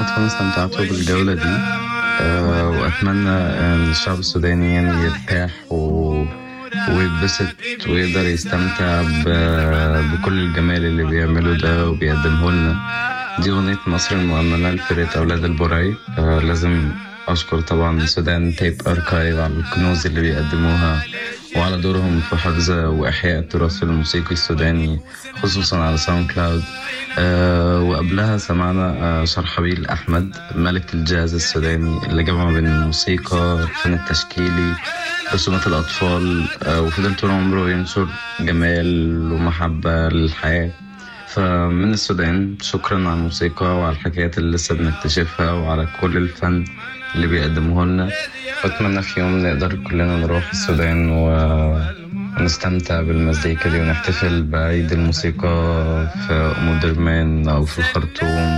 تكونوا استمتعتوا بالجولة دي آه، وأتمنى إن الشعب السوداني يعني يرتاح و... ويتبسط ويقدر يستمتع ب... بكل الجمال اللي بيعمله ده وبيقدمه لنا دي أغنية مصر المؤمنة لفرقة أولاد البراي آه، لازم أشكر طبعا سودان تيب أركايف على الكنوز اللي بيقدموها وعلى دورهم في حفظ وإحياء التراث الموسيقي السوداني خصوصا على ساوند كلاود آه وقبلها سمعنا آه شرحبيل أحمد ملك الجاز السوداني اللي جمع بين الموسيقى الفن التشكيلي رسومات الأطفال آه وفضل طول عمره ينشر جمال ومحبة للحياة فمن السودان شكرا على الموسيقى وعلى الحكايات اللي لسه بنكتشفها وعلى كل الفن اللي بيقدموه لنا واتمنى في يوم نقدر كلنا نروح السودان و... ونستمتع بالمزيكا دي ونحتفل بعيد الموسيقى في أم درمان أو في الخرطوم